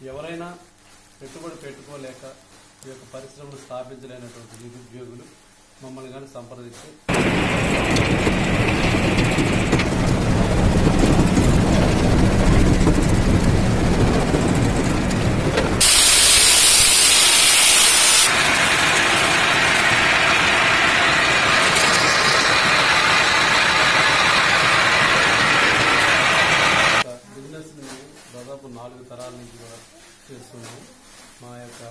ఎవరైనా పెట్టుబడి పెట్టుకోలేక ఈ యొక్క పరిశ్రమను స్థాపించలేనటువంటి నిరుద్యోగులు మమ్మల్ని కానీ సంప్రదించి ఒక బిజినెస్ ని దాదాపు నాలుగు తరాల నుంచి కూడా చేస్తున్నాము మా యొక్క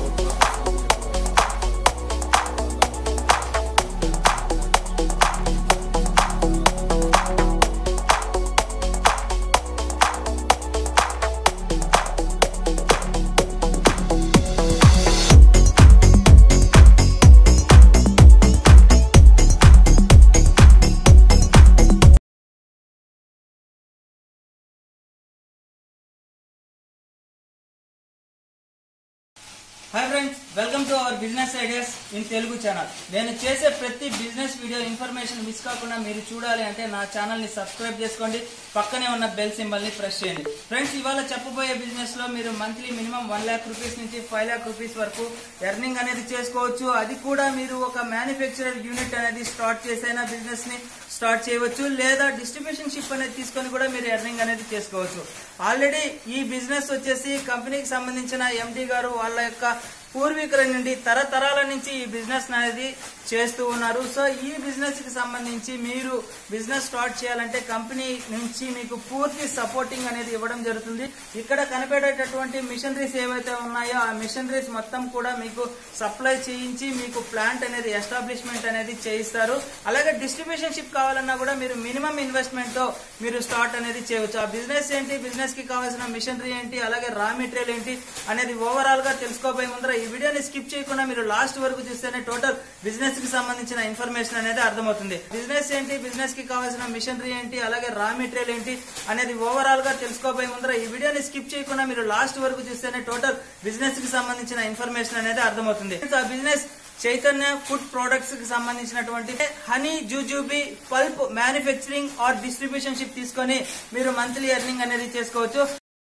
hi friends welcome to our business ideas in Telugu channel నేను చేసే ప్రతి బిజినెస్ వీడియో ఇన్ఫర్మేషన్ మిస్ కాకుండా మీరు చూడాలి అంటే నా ఛానల్ ని సబ్స్క్రైబ్ చేసుకోండి పక్కనే ఉన్న బెల్ సింబల్ ని ప్రెస్ చేయండి ఫ్రెండ్స్ ఇవాళ చెప్పబోయే బిజినెస్ లో మీరు monthly minimum one lakh rupees నుంచి ఫైవ్ లాక్ రూపీస్ వరకు ఎర్నింగ్ అనేది చేసుకోవచ్చు అది కూడా మీరు ఒక మ్యానుఫ్యాక్చరర్ యూనిట్ అనేది స్టార్ట్ చేసైనా బిజినెస్ ని స్టార్ట్ చేయవచ్చు లేదా డిస్ట్రిబ్యూషన్ షిప్ అనేది తీసుకొని కూడా మీరు ఎర్నింగ్ అనేది చేసుకోవచ్చు ఆల్రెడీ ఈ బిజినెస్ వచ్చేసి కంపెనీకి సంబంధించిన ఎండి గారు వాళ్ళ యొక్క పూర్వీకుల నుండి తరతరాల నుంచి ఈ బిజినెస్ అనేది చేస్తూ ఉన్నారు సో ఈ బిజినెస్ కి సంబంధించి మీరు బిజినెస్ స్టార్ట్ చేయాలంటే కంపెనీ నుంచి మీకు పూర్తి సపోర్టింగ్ అనేది ఇవ్వడం జరుగుతుంది ఇక్కడ కనిపెట్టేటటువంటి మిషనరీస్ ఏవైతే ఉన్నాయో ఆ మిషనరీస్ మొత్తం కూడా మీకు సప్లై చేయించి మీకు ప్లాంట్ అనేది ఎస్టాబ్లిష్మెంట్ అనేది చేయిస్తారు అలాగే డిస్ట్రిబ్యూషన్ షిప్ కావాలన్నా కూడా మీరు మినిమం ఇన్వెస్ట్మెంట్ తో మీరు స్టార్ట్ అనేది చేయవచ్చు ఆ బిజినెస్ ఏంటి బిజినెస్ కి కావాల్సిన మిషనరీ ఏంటి అలాగే రా మెటీరియల్ ఏంటి అనేది ఓవరాల్ గా తెలుసుకోబోయే ముందర ఈ వీడియోని స్కిప్ చేయకుండా మీరు లాస్ట్ వరకు చూస్తేనే టోటల్ బిజినెస్ కి సంబంధించిన ఇన్ఫర్మేషన్ అనేది అర్థమవుతుంది బిజినెస్ ఏంటి బిజినెస్ కి కావాల్సిన మిషనరీ ఏంటి అలాగే రా మెటీరియల్ ఏంటి అనేది ఓవరాల్ గా తెలుసుకోబోయే ముందర ఈ వీడియోని స్కిప్ చేయకుండా మీరు లాస్ట్ వరకు చూస్తేనే టోటల్ బిజినెస్ కి సంబంధించిన ఇన్ఫర్మేషన్ అనేది అర్థమవుతుంది ఆ బిజినెస్ చైతన్య ఫుడ్ ప్రొడక్ట్స్ కి సంబంధించినటువంటి honey jujube pulp manufacturing or distribution ship తీసుకొని మీరు మంత్లీ ఎర్నింగ్ అనేది చేసుకోవచ్చు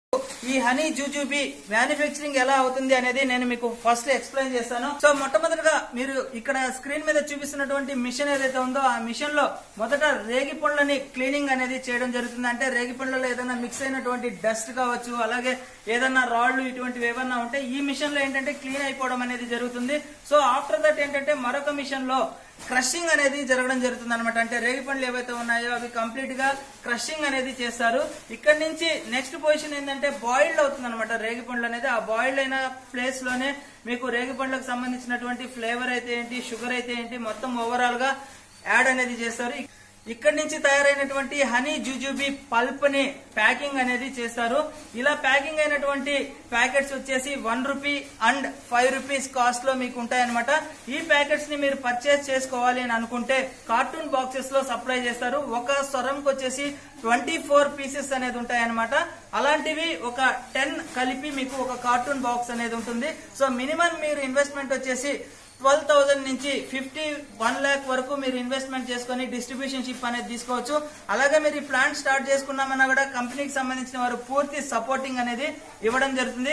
ఈ హనీ జూజూబీ మ్యానుఫ్యాక్చరింగ్ ఎలా అవుతుంది అనేది నేను మీకు ఫస్ట్ ఎక్స్ప్లెయిన్ చేస్తాను సో మొట్టమొదటిగా మీరు ఇక్కడ స్క్రీన్ మీద చూపిస్తున్నటువంటి మిషన్ ఏదైతే ఉందో ఆ మిషన్ లో మొదట రేగి పండ్లని క్లీనింగ్ అనేది చేయడం జరుగుతుంది అంటే రేగి పండ్లలో ఏదైనా మిక్స్ అయినటువంటి డస్ట్ కావచ్చు అలాగే ఏదైనా రాళ్లు ఇటువంటివి ఏమన్నా ఉంటే ఈ మిషన్ లో ఏంటంటే క్లీన్ అయిపోవడం అనేది జరుగుతుంది సో ఆఫ్టర్ దట్ ఏంటంటే మరొక మిషన్ లో క్రషింగ్ అనేది జరగడం జరుగుతుంది అనమాట అంటే రేగి పండ్లు ఏవైతే ఉన్నాయో అవి కంప్లీట్ గా క్రషింగ్ అనేది చేస్తారు ఇక్కడ నుంచి నెక్స్ట్ పొజిషన్ ఏంటంటే బాయిల్డ్ అవుతుంది అనమాట రేగి పండ్లు అనేది ఆ బాయిల్డ్ అయిన ప్లేస్ లోనే మీకు రేగి పండ్లకు సంబంధించినటువంటి ఫ్లేవర్ అయితే ఏంటి షుగర్ అయితే ఏంటి మొత్తం ఓవరాల్ గా యాడ్ అనేది చేస్తారు ఇక్కడ నుంచి తయారైనటువంటి హనీ జూజూబీ పల్ప్ ని ప్యాకింగ్ అనేది చేస్తారు ఇలా ప్యాకింగ్ అయినటువంటి ప్యాకెట్స్ వచ్చేసి one rupee and five rupees cost లో మీకు ఉంటాయన్నమాట ఈ ప్యాకెట్స్ ని మీరు పర్చేస్ చేసుకోవాలి అని అనుకుంటే కార్టూన్ బాక్సెస్ లో సప్లై చేస్తారు ఒక స్వరంకి వచ్చేసి ట్వంటీ ఫోర్ పీసెస్ అనేది ఉంటాయన్నమాట అలాంటివి ఒక టెన్ కలిపి మీకు ఒక కార్టూన్ బాక్స్ అనేది ఉంటుంది సో మినిమం మీరు ఇన్వెస్ట్మెంట్ వచ్చేసి ట్వెల్వ్ థౌసండ్ నుంచి ఫిఫ్టీ వన్ ల్యాక్ వరకు మీరు ఇన్వెస్ట్మెంట్ చేసుకుని డిస్ట్రిబ్యూషన్ షిప్ అనేది తీసుకోవచ్చు అలాగే మీరు ఈ ప్లాంట్ స్టార్ట్ చేసుకున్నామన్నా కూడా కంపెనీకి సంబంధించిన వారు పూర్తి సపోర్టింగ్ అనేది ఇవ్వడం జరుగుతుంది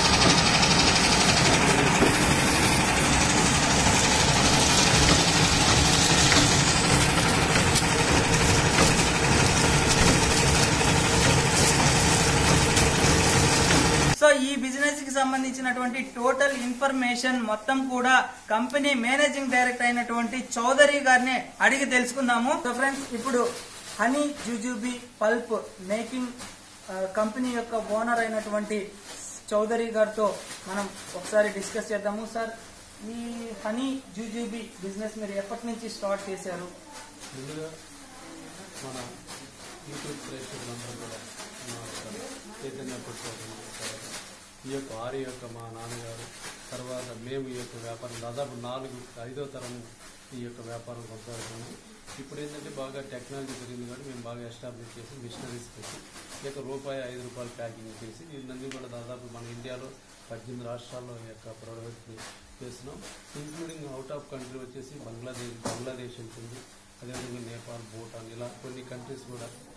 సో ఈ బిజినెస్ కి సంబంధించినటువంటి టోటల్ ఇన్ఫర్మేషన్ మొత్తం కూడా కంపెనీ మేనేజింగ్ డైరెక్టర్ అయినటువంటి చౌదరి గారిని అడిగి తెలుసుకుందాము సో ఫ్రెండ్స్ ఇప్పుడు honey jujube pulp making company యొక్క ఓనర్ అయినటువంటి చౌదరి గారితో మనం ఒకసారి డిస్కస్ చేద్దాము సార్ ఈ హనీ జుజుబీ బిజినెస్ మీరు ఎప్పటి నుంచి స్టార్ట్ చేశారు ముందుగా మన యూట్యూబ్ ప్రేక్షకులందరూ కూడా మా యొక్క చైతన్య పుట్టుకోవడం ఈ యొక్క ఆరి యొక్క మా నాన్నగారు తర్వాత మేము ఈ యొక్క వ్యాపారం దాదాపు నాలుగు ఐదో తరం ఈ యొక్క వ్యాపారం కొనసాగుతున్నాము ఇప్పుడు ఏంటంటే బాగా టెక్నాలజీ పెరిగింది కాబట్టి మేము బాగా ఎస్టాబ్లిష్ చేసి మిషనరీస్ పెట్టి ఈ యొక్క రూపాయి ఐదు రూపాయలు ప్యాకింగ్ చేసి దీన్ని కూడా దాదాపు మన ఇండియాలో పద్దెనిమిది రాష్ట్రాల్లో ఈ యొక్క ప్రోడక్ట్ చేస్తున్నాం ఇంక్లూడింగ్ అవుట్ ఆఫ్ కంట్రీ వచ్చేసి బంగ్లాదేశ్ బంగ్లాదేశ్ ఉంటుంది అదేవిధంగా నేపాల్ భూటాన్ ఇలా కొన్ని కంట్రీస్ కూడా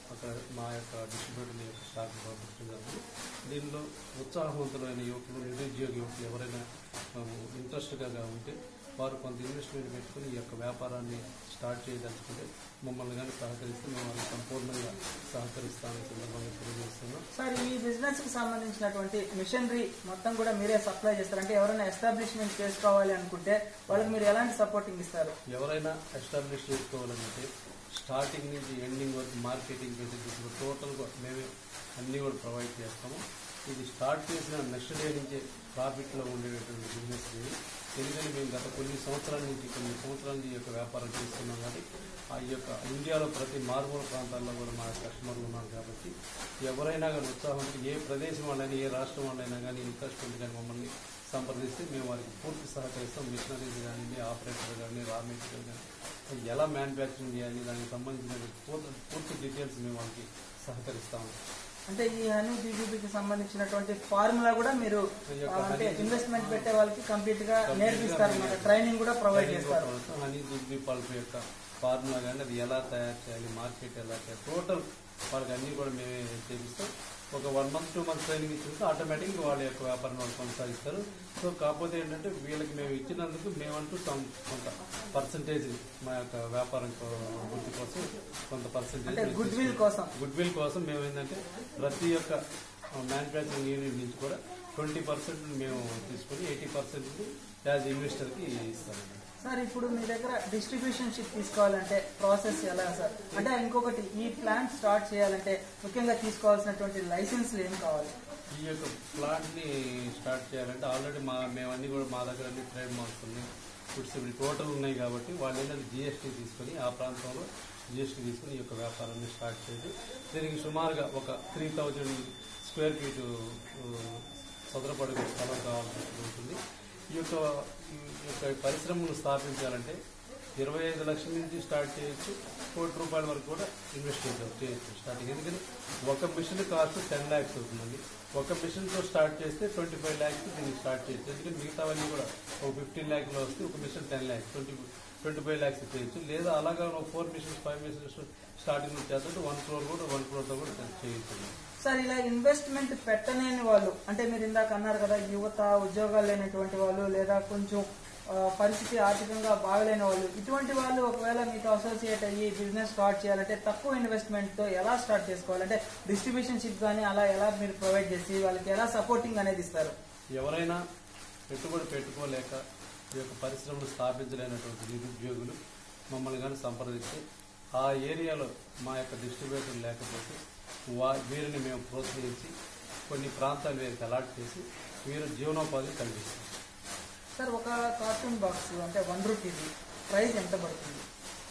అక్కడ మా యొక్క డిస్ట్రిబ్యూటర్ యొక్క స్టాక్ పంపించడం జరిగింది దీనిలో ఉత్సాహవంతులైన యువకులు నిరుద్యోగ యువకులు ఎవరైనా ఇంట్రెస్ట్గా ఉంటే వారు కొంత ఇన్వెస్ట్మెంట్ పెట్టుకుని ఈ యొక్క వ్యాపారాన్ని స్టార్ట్ చేయదలుచుకుంటే మమ్మల్ని కానీ సహకరిస్తే మేము వారికి సంపూర్ణంగా సహకరిస్తామని సందర్భంగా తెలియజేస్తున్నాం సార్ ఈ బిజినెస్ కి సంబంధించినటువంటి మిషనరీ మొత్తం కూడా మీరే సప్లై చేస్తారు అంటే ఎవరైనా ఎస్టాబ్లిష్మెంట్ చేసుకోవాలి అనుకుంటే వాళ్ళకి మీరు ఎలాంటి సపోర్టింగ్ ఇస్తారు ఎవరైనా ఎస్టాబ్లిష్ చేసుకోవాలంటే స్టార్టింగ్ నుంచి ఎండింగ్ వరకు మార్కెటింగ్ ఫెసిలిటీస్ టోటల్గా మేమే అన్నీ కూడా ప్రొవైడ్ చేస్తాము ఇది స్టార్ట్ చేసిన నెక్స్ట్ డే నుంచే ప్రాఫిట్లో ఉండేటటువంటి బిజినెస్ ఇది ఎందుకంటే మేము గత కొన్ని సంవత్సరాల నుంచి కొన్ని సంవత్సరాల నుంచి ఈ యొక్క వ్యాపారం చేస్తున్నాం కాబట్టి ఆ యొక్క ఇండియాలో ప్రతి మారుమూల ప్రాంతాల్లో కూడా మా కస్టమర్లు ఉన్నారు కాబట్టి ఎవరైనా కానీ ఉత్సాహం ఉంటే ఏ ప్రదేశం వాళ్ళైనా ఏ రాష్ట్రం వాళ్ళైనా కానీ ఇంట్రెస్ట్ ఉంది కానీ మమ్మల్ని సంప్రదిస్తే మేము వారికి పూర్తి సహకరిస్తాం మిషనరీస్ కానీ ఆపరేటర్ కానీ రా మెటీరియల్ కానీ ఎలా మ్యానుఫ్యాక్చరింగ్ చేయాలి దానికి సంబంధించిన పూర్తి పూర్తి డీటెయిల్స్ మేము వాళ్ళకి సహకరిస్తాము అంటే ఈ హనీ బీజీబీకి సంబంధించినటువంటి ఫార్ములా కూడా మీరు ఈ యొక్క ఆ, అంటే honey- ఇన్వెస్ట్మెంట్ పెట్టే వాళ్ళకి కంప్లీట్ గా Complete గా నేర్పిస్తారు అన్నమాట మేము- ట్రైనింగ్ కూడా ప్రొవైడ్ చేస్తారు హనీ దుగ్గి పల్ప్ యొక్క ఫార్ములా కానీ అది ఎలా తయారు చేయాలి మార్కెట్ ఎలా చేయాలి టోటల్ వాళ్ళకి అన్నీ కూడా మేమే చేపిస్తాం ఒక one month two months training ఇచ్చినట్టు ఆటోమేటిక్గా వాళ్ళ యొక్క వ్యాపారం వాళ్ళు కొనసాగిస్తారు సో కాకపోతే ఏంటంటే వీళ్ళకి మేము ఇచ్చినందుకు మేమంటూ some- కొంత పర్సంటేజ్ మా యొక్క వ్యాపారం కో- వృద్ధి కోసం కొంత అంటే పర్సంటేజ్ గుడ్ విల్ కోసం గుడ్ విల్ కోసం మేము ఏంటంటే ప్రతి ఒక్క మ్యానుఫ్యాక్చరింగ్ యూనిట్ నుంచి కూడా ట్వంటీ పర్సెంట్ మేము తీసుకొని ఎయిటీ పర్సెంట్ యాజ్ ఇన్వెస్టర్కి ఇస్తామండి సార్ ఇప్పుడు మీ దగ్గర డిస్ట్రిబ్యూషన్ షిప్ తీసుకోవాలంటే ప్రాసెస్ ఎలా సార్ అంటే ఇంకొకటి ఈ ప్లాంట్ స్టార్ట్ చేయాలంటే ముఖ్యంగా తీసుకోవాల్సినటువంటి లైసెన్స్లు ఏం కావాలి ఈ యొక్క ప్లాంట్ని స్టార్ట్ చేయాలంటే ఆల్రెడీ మా మేమన్నీ కూడా మా దగ్గర అన్ని ట్రేడ్ మార్క్స్ ఉన్నాయి ఫుడ్స్ టోటల్ ఉన్నాయి కాబట్టి వాళ్ళు ఏంటంటే జిఎస్టీ తీసుకొని ఆ ప్రాంతంలో జిఎస్టీ తీసుకొని ఈ యొక్క వ్యాపారాన్ని స్టార్ట్ చేసి దీనికి సుమారుగా ఒక త్రీ థౌజండ్ స్క్వేర్ ఫీట్ సదరపడుగు స్థలం కావాల్సి ఉంటుంది ఈ యొక్క ఈ యొక్క పరిశ్రమను స్థాపించాలంటే ఇరవై ఐదు లక్షల నుంచి స్టార్ట్ చేయొచ్చు కోటి రూపాయల వరకు కూడా ఇన్వెస్ట్ చేయొచ్చు చేయొచ్చు స్టార్టింగ్ ఎందుకంటే ఒక మిషన్ కాస్ట్ టెన్ ల్యాక్స్ అవుతుందండి ఒక మిషన్తో స్టార్ట్ చేస్తే ట్వంటీ ఫైవ్ ల్యాక్స్ దీనికి స్టార్ట్ చేయొచ్చు ఎందుకంటే మిగతావన్నీ కూడా ఒక ఫిఫ్టీన్ ల్యాక్లో వస్తే ఒక machine ten lakhs twenty twenty five lakhs చేయొచ్చు లేదా అలాగా ఒక four machines five machines starting నుంచి చేస్తుంటే వన్ క్రోర్ కూడా వన్ క్రోర్తో కూడా చేయొచ్చు సార్ ఇలా ఇన్వెస్ట్మెంట్ పెట్టలేని వాళ్ళు అంటే మీరు ఇందాక అన్నారు కదా యువత ఉద్యోగాలు లేనటువంటి వాళ్ళు లేదా కొంచెం ఆ, పరిస్థితి ఆర్థికంగా బాగలేని వాళ్ళు ఇటువంటి వాళ్ళు ఒకవేళ మీతో అసోసియేట్ అయ్యి బిజినెస్ స్టార్ట్ చేయాలంటే తక్కువ ఇన్వెస్ట్మెంట్ తో ఎలా స్టార్ట్ చేసుకోవాలంటే డిస్ట్రిబ్యూషన్ షిప్ కానీ అలా ఎలా మీరు ప్రొవైడ్ చేసి వాళ్ళకి ఎలా సపోర్టింగ్ అనేది ఇస్తారు ఎవరైనా పెట్టుబడి పెట్టుకోలేక ఈ యొక్క పరిశ్రమను స్థాపించలేనటువంటి నిరుద్యోగులు మమ్మల్ని కానీ సంప్రదిస్తే ఆ ఏరియాలో మా యొక్క డిస్ట్రిబ్యూటర్ లేకపోతే వా వీరిని మేము ప్రోత్సహించి కొన్ని ప్రాంతాలు వీరికి అలాట్ చేసి వీరు జీవనోపాధి కల్పిస్తాం సార్ ఒక కార్టూన్ బాక్స్ అంటే వన్ రూపీది ప్రైస్ ఎంత పడుతుంది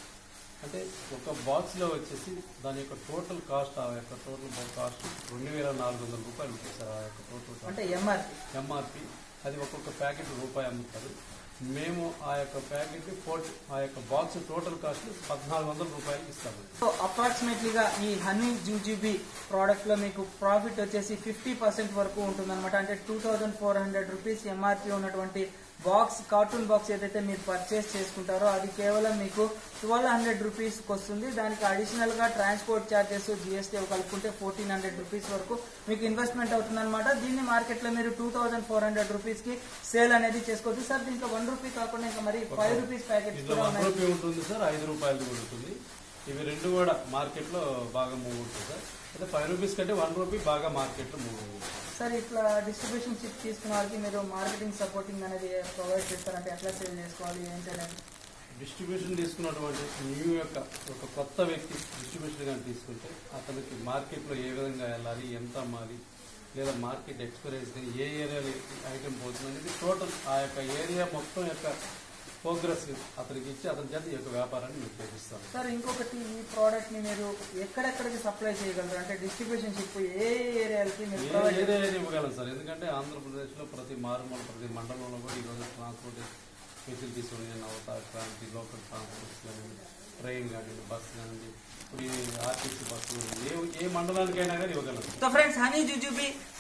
అంటే ఒక బాక్స్లో వచ్చేసి దాని యొక్క టోటల్ కాస్ట్ ఆ యొక్క టోటల్ కాస్ట్ రెండు వేల నాలుగు వందల రూపాయలు ఉంటుంది సార్ ఆ యొక్క టోటల్ కాస్ట్ అంటే ఎంఆర్పి ఎంఆర్పి అది ఒక్కొక్క ప్యాకెట్ రూపాయి అమ్ముతారు మేము ఆ యొక్క ప్యాకెట్ ఫోర్టీ ఆ యొక్క బాక్స్ టోటల్ కాస్ట్ పద్నాలుగు వందల రూపాయలకి ఇస్తాము సో అప్రాక్సిమేట్లీగా ఈ హనీ జూజీబీ ప్రోడక్ట్ లో మీకు ప్రాఫిట్ వచ్చేసి ఫిఫ్టీ పర్సెంట్ వరకు ఉంటుందన్నమాట అంటే two thousand four hundred rupees MRP ఉన్నటువంటి బాక్స్ కార్టూన్ బాక్స్ ఏదైతే మీరు పర్చేస్ చేసుకుంటారో అది కేవలం మీకు ట్వెల్వ్ హండ్రెడ్ రూపీస్ వస్తుంది దానికి అడిషనల్ గా ట్రాన్స్పోర్ట్ ఛార్జెస్ జిఎస్టీ కలుపుకుంటే ఫోర్టీన్ హండ్రెడ్ రూపీస్ వరకు మీకు ఇన్వెస్ట్మెంట్ అవుతుందన్నమాట దీన్ని మార్కెట్ లో మీరు two thousand four hundred rupees కి సేల్ అనేది చేసుకోవచ్చు సార్ దీంట్లో వన్ రూపీ కాకుండా ఇంకా మరి ఫైవ్ రూపీస్ ప్యాకెట్స్ ఇందులో కూడా వన్ ఉన్నాయి రూపీ ఉంటుంది సార్ ఐదు రూపాయలు కూడా ఉంటుంది ఇవి రెండు కూడా మార్కెట్లో బాగా మూవ్ ఉంటుంది సార్ అయితే ఫైవ్ రూపీస్ కంటే వన్ రూపీ బాగా మార్కెట్లో మూవ్ అవుతుంది సార్ ఇట్లా డిస్ట్రిబ్యూషన్ చిప్ తీసుకున్న వాళ్ళకి మీరు మార్కెటింగ్ సపోర్టింగ్ అనేది ప్రొవైడ్ చేస్తారంటే ఎట్లా సేల్ చేసుకోవాలి ఏంటి అనేది డిస్ట్రిబ్యూషన్ తీసుకున్నటువంటి న్యూ యొక్క ఒక కొత్త వ్యక్తి డిస్ట్రిబ్యూషన్ కానీ తీసుకుంటే అతనికి మార్కెట్లో ఏ విధంగా వెళ్ళాలి ఎంత అమ్మాలి లేదా మార్కెట్ ఎక్స్పీరియన్స్ కానీ ఏ ఏరియాలో ఐటెం పోతుంది అనేది టోటల్ ఆ యొక్క ఏరియా మొత్తం యొక్క ప్రోగ్రెస్ అతనికి ఇచ్చి అతని చేత ఈ యొక్క వ్యాపారాన్ని మేము చేపిస్తాం సార్ ఇంకొకటి ఈ ప్రోడక్ట్ ని మీరు ఎక్కడెక్కడికి సప్లై చేయగలరు అంటే డిస్ట్రిబ్యూషన్ చిప్ ఏ ఏరియాలకి మీరు ఏ ప్రొవైడ్ ఏరియా ఇవ్వగలం సార్ ఎందుకంటే ఆంధ్రప్రదేశ్లో ప్రతి మారుమూల ప్రతి మండలంలో కూడా ఈరోజు ట్రాన్స్పోర్ట్ ఫెసిలిటీస్ ఉన్నాయి నవతార క్రాంతి లోకల్ ట్రాన్స్పోర్ట్స్ కానీ ట్రైన్ కానీ బస్ కానీ ఇప్పుడు ఈ ఆర్టీసీ బస్సులు ఏ ఏ మండలానికైనా కానీ ఇవ్వగలం so friends honey jujube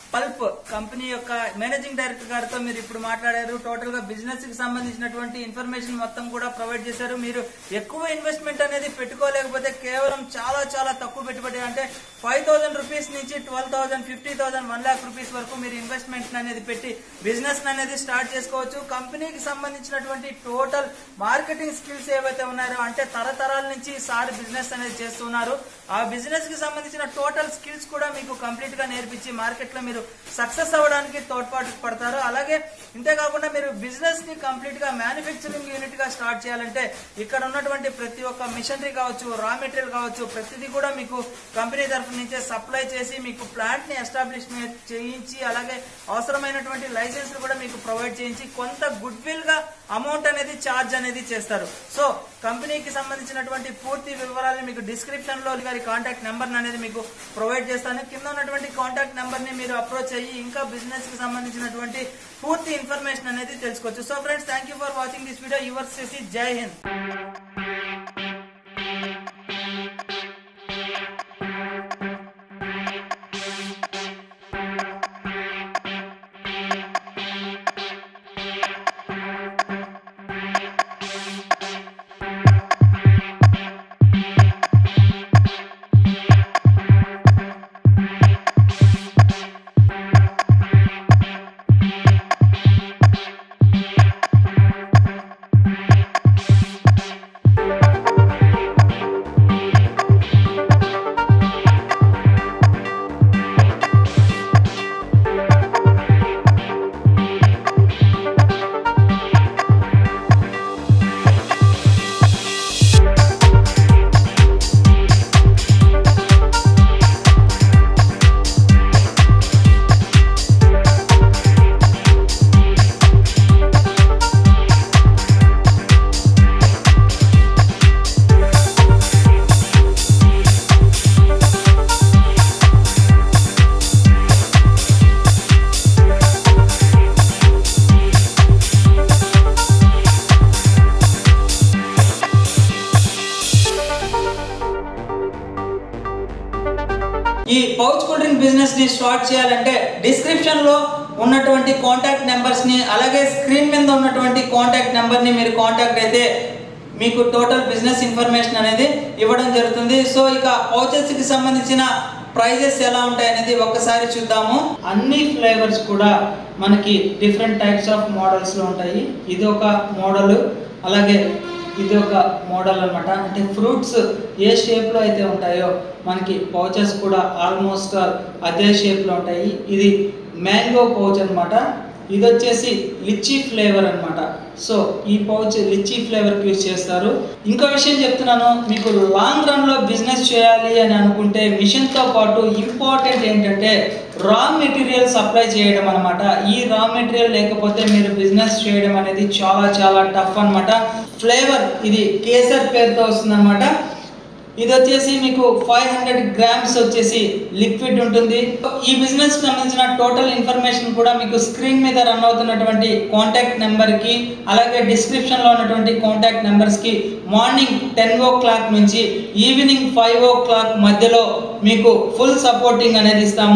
pulp company యొక్క మేనేజింగ్ డైరెక్టర్ గారితో మీరు ఇప్పుడు మాట్లాడారు టోటల్ గా బిజినెస్ కి సంబంధించినటువంటి ఇన్ఫర్మేషన్ మొత్తం కూడా ప్రొవైడ్ చేశారు మీరు ఎక్కువ ఇన్వెస్ట్మెంట్ అనేది పెట్టుకోలేకపోతే కేవలం చాలా చాలా తక్కువ పెట్టుబడి అంటే ఫైవ్ థౌసండ్ రూపీస్ నుంచి twelve thousand fifty thousand one lakh rupees వరకు మీరు ఇన్వెస్ట్మెంట్ అనేది పెట్టి బిజినెస్ అనేది స్టార్ట్ చేసుకోవచ్చు కంపెనీకి సంబంధించినటువంటి టోటల్ మార్కెటింగ్ స్కిల్స్ ఏవైతే ఉన్నాయో అంటే తరతరాల నుంచి సార్ బిజినెస్ అనేది చేస్తున్నారు ఆ బిజినెస్ కి సంబంధించిన టోటల్ స్కిల్స్ కూడా మీకు కంప్లీట్ గా నేర్పించి మార్కెట్ లో మీరు సక్సెస్ అవ్వడానికి తోడ్పాటు పడతారు అలాగే ఇంతేకాకుండా మీరు బిజినెస్ ని కంప్లీట్ గా మ్యానుఫ్యాక్చరింగ్ యూనిట్ గా స్టార్ట్ చేయాలంటే ఇక్కడ ఉన్నటువంటి ప్రతి ఒక్క మిషనరీ కావచ్చు రా మెటీరియల్ కావచ్చు ప్రతిదీ కూడా మీకు కంపెనీ తరఫు నుంచే సప్లై చేసి మీకు ప్లాంట్ ని ఎస్టాబ్లిష్మెంట్ చేయించి అలాగే అవసరమైనటువంటి లైసెన్స్ కూడా మీకు ప్రొవైడ్ చేయించి కొంత గుడ్ విల్ గా అమౌంట్ అనేది ఛార్జ్ అనేది చేస్తారు సో కంపెనీకి సంబంధించినటువంటి పూర్తి వివరాలు మీకు డిస్క్రిప్షన్ లో గారి కాంటాక్ట్ నెంబర్ అనేది మీకు ప్రొవైడ్ చేస్తాను కింద ఉన్నటువంటి కాంటాక్ట్ నెంబర్ ని మీరు అప్రోచ్ అయ్యి ఇంకా బిజినెస్ కి సంబంధించినటువంటి పూర్తి ఇన్ఫర్మేషన్ అనేది తెలుసుకోవచ్చు so friends thank you for watching this video యువర్స్ చేసి జై హింద్ ఈ పౌచ్ కూల్ డ్రింక్ బిజినెస్ ని స్టార్ట్ చేయాలంటే డిస్క్రిప్షన్ లో ఉన్నటువంటి కాంటాక్ట్ నెంబర్స్ ని అలాగే స్క్రీన్ మీద ఉన్నటువంటి కాంటాక్ట్ నెంబర్ ని మీరు కాంటాక్ట్ అయితే మీకు టోటల్ బిజినెస్ ఇన్ఫర్మేషన్ అనేది ఇవ్వడం జరుగుతుంది సో ఇక పౌచెస్ కి సంబంధించిన ప్రైజెస్ ఎలా ఉంటాయి అనేది ఒకసారి చూద్దాము అన్ని ఫ్లేవర్స్ కూడా మనకి డిఫరెంట్ టైప్స్ ఆఫ్ మోడల్స్ లో ఉంటాయి ఇది ఒక మోడల్ అలాగే ఇది ఒక మోడల్ అన్నమాట అంటే ఫ్రూట్స్ ఏ షేప్ లో అయితే ఉంటాయో మనకి పౌచెస్ కూడా ఆల్మోస్ట్ అదే షేప్ లో ఉంటాయి ఇది మ్యాంగో పౌచ్ అన్నమాట ఇది వచ్చేసి లిచ్చీ ఫ్లేవర్ అన్నమాట సో ఈ పౌచ్ లిచ్చీ ఫ్లేవర్ యూస్ చేస్తారు ఇంకో విషయం చెప్తున్నాను మీకు లాంగ్ రన్ లో బిజినెస్ చేయాలి అని అనుకుంటే మిషన్ తో పాటు ఇంపార్టెంట్ ఏంటంటే రా మెటీరియల్ సప్లై చేయడం అనమాట ఈ రా మెటీరియల్ లేకపోతే మీరు బిజినెస్ చేయడం అనేది చాలా చాలా టఫ్ అన్నమాట ఫ్లేవర్ ఇది కేసర్ పేరుతో వస్తుంది ఇది వచ్చేసి మీకు ఫైవ్ హండ్రెడ్ గ్రామ్స్ వచ్చేసి లిక్విడ్ ఉంటుంది ఈ బిజినెస్ కి సంబంధించిన టోటల్ ఇన్ఫర్మేషన్ కూడా మీకు స్క్రీన్ మీద రన్ అవుతున్నటువంటి కాంటాక్ట్ నెంబర్ కి అలాగే డిస్క్రిప్షన్ లో ఉన్నటువంటి కాంటాక్ట్ నెంబర్స్ కి మార్నింగ్ టెన్ ఓ క్లాక్ నుంచి ఈవినింగ్ ఫైవ్ ఓ క్లాక్ మధ్యలో మీకు ఫుల్ సపోర్టింగ్ అనేది ఇస్తాము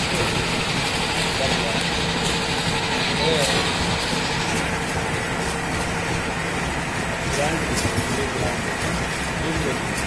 బ్రాండ్